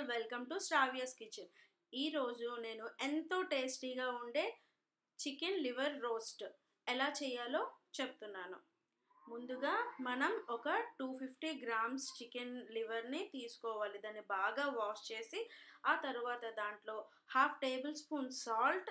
welcome to Sravya's kitchen ఈరోజు నేను ఎంతో టేస్టీగా ఉండే చికెన్ లివర్ రోస్ట్ ఎలా చేయాలో చెప్తున్నాను ముందుగా మనం ఒక టూ ఫిఫ్టీ గ్రామ్స్ చికెన్ లివర్ని తీసుకోవాలి దాన్ని బాగా వాష్ చేసి ఆ తర్వాత దాంట్లో half tablespoon salt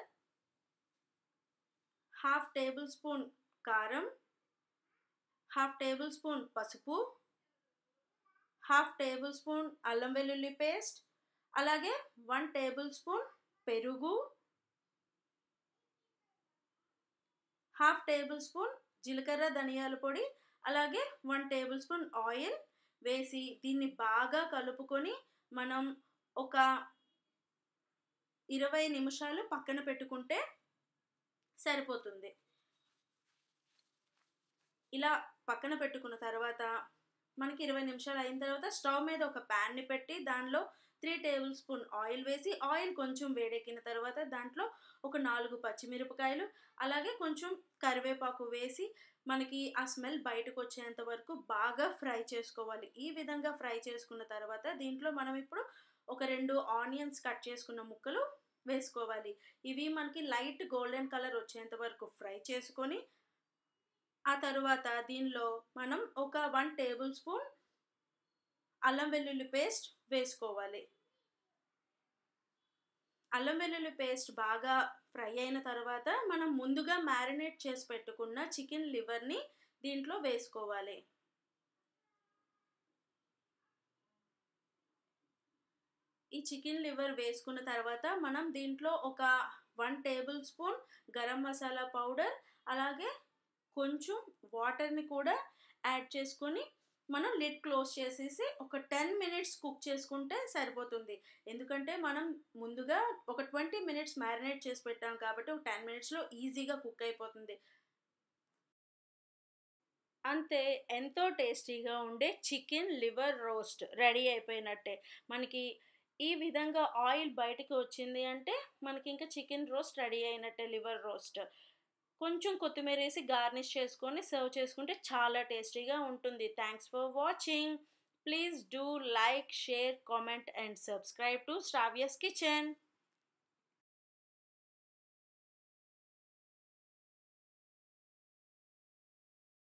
half tablespoon కారం హాఫ్ టేబుల్ స్పూన్ పసుపు హాఫ్ టేబుల్ స్పూన్ అల్లం వెల్లుల్లి పేస్ట్ అలాగే వన్ టేబుల్ స్పూన్ పెరుగు హాఫ్ టేబుల్ స్పూన్ జీలకర్ర ధనియాల పొడి అలాగే వన్ టేబుల్ స్పూన్ ఆయిల్ వేసి దీన్ని బాగా కలుపుకొని మనం ఒక ఇరవై నిమిషాలు పక్కన పెట్టుకుంటే సరిపోతుంది ఇలా పక్కన పెట్టుకున్న తర్వాత మనకి ఇరవై నిమిషాలు అయిన తర్వాత స్టవ్ మీద ఒక ప్యాన్ని పెట్టి దానిలో త్రీ టేబుల్ స్పూన్ ఆయిల్ వేసి ఆయిల్ కొంచెం వేడెక్కిన తర్వాత దాంట్లో ఒక నాలుగు పచ్చిమిరపకాయలు అలాగే కొంచెం కరివేపాకు వేసి మనకి ఆ స్మెల్ బయటకు వచ్చేంత వరకు బాగా ఫ్రై చేసుకోవాలి ఈ విధంగా ఫ్రై చేసుకున్న తర్వాత దీంట్లో మనం ఇప్పుడు ఒక రెండు ఆనియన్స్ కట్ చేసుకున్న ముక్కలు వేసుకోవాలి ఇవి మనకి లైట్ గోల్డెన్ కలర్ వచ్చేంత వరకు ఫ్రై చేసుకొని ఆ తరువాత దీనిలో మనం ఒక వన్ టేబుల్ స్పూన్ అల్లం వెల్లుల్లి పేస్ట్ వేసుకోవాలి అల్లం వెల్లుల్లి పేస్ట్ బాగా ఫ్రై అయిన తర్వాత మనం ముందుగా మ్యారినేట్ చేసి పెట్టుకున్న చికెన్ లివర్ని దీంట్లో వేసుకోవాలి ఈ చికెన్ లివర్ వేసుకున్న తర్వాత మనం దీంట్లో ఒక one tablespoon garam masala powder అలాగే కొంచెం వాటర్ని కూడా యాడ్ చేసుకొని మనం లిడ్ క్లోజ్ చేసేసి ఒక టెన్ మినిట్స్ కుక్ చేసుకుంటే సరిపోతుంది ఎందుకంటే మనం ముందుగా ఒక ట్వంటీ మినిట్స్ మ్యారినేట్ చేసి పెట్టాం కాబట్టి ఒక టెన్ మినిట్స్లో ఈజీగా కుక్ అయిపోతుంది అంతే ఎంతో టేస్టీగా ఉండే చికెన్ లివర్ రోస్ట్ రెడీ అయిపోయినట్టే మనకి ఈ విధంగా ఆయిల్ బయటకు వచ్చింది అంటే మనకి ఇంకా చికెన్ రోస్ట్ రెడీ అయినట్టే లివర్ రోస్ట్ కొంచెం కొత్తిమీర వేసి గార్నిష్ చేసుకొని సర్వ్ చేసుకుంటే చాలా టేస్టీగా ఉంటుంది thanks for watching please do like share comment and subscribe to Sravya's kitchen